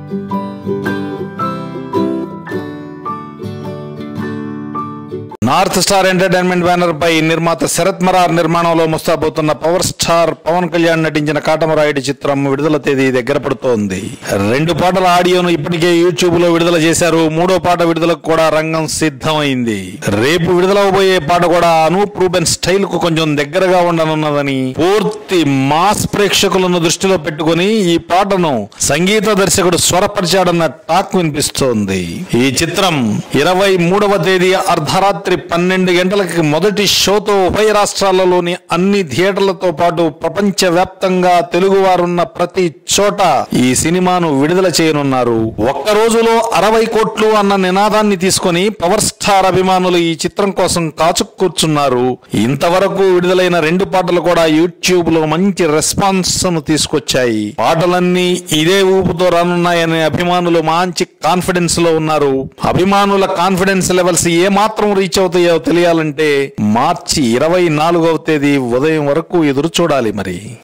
north Star Entertainment banner పై నిర్మాత శరత్ మరార్ నిర్మాణంలో ముస్తాబోతున్న పవర్ స్టార్ పవన్ కళ్యాణ్ నటించిన కాటమరాయుడి చిత్రం విడుదల తేదీ దగ్గర పడుతోంది రెండు పాటల ఆడియోను ఇప్పటికే యూట్యూబ్ లో విడుదల చేశారు మూడో పాట విడుదలకు కూడా రంగం సిద్ధమైంది రేపు విడుదలవబోయే పాట కూడా అనూప్ రూబెన్ స్టైల్ కు కొంచెం దగ్గరగా ఉండనున్నదని పూర్తి మాస్ ప్రేక్షకులను దృష్టిలో పెట్టుకుని ఈ పాటను సంగీత దర్శకుడు స్వరపరిచాడన్న టాక్ వినిపిస్తోంది ఈ చిత్రం ఇరవై మూడవ తేదీ అర్ధరాత్రి పన్నెండు గంటలకి మొదటి షోతో ఉభయ రాష్ట్రాలలోని అన్ని థియేటర్లతో పాటు ప్రపంచ వ్యాప్తంగా తెలుగు వారున్న ప్రతి చోట ఈ సినిమాను విడుదల చేయనున్నారు ఒక్క రోజులో అరవై కోట్లు అన్న నినాదాన్ని తీసుకొని పవర్ స్టార్ అభిమానులు ఈ చిత్రం కోసం కాచు కూర్చున్నారు ఇంతవరకు విడుదలైన రెండు పాటలు కూడా యూట్యూబ్ లో మంచి రెస్పాన్స్ ను తీసుకొచ్చాయి పాటలన్నీ ఇదే ఊపుతో రానున్నాయని అభిమానులు మంచి కాన్ఫిడెన్స్ లో ఉన్నారు అభిమానుల కాన్ఫిడెన్స్ లెవెల్స్ ఏ మాత్రం రీచ్ అవుతాయో తెలియాలంటే మార్చి ఇరవై నాలుగవ తేదీ ఉదయం వరకు ఎదురు చూడాలి మరి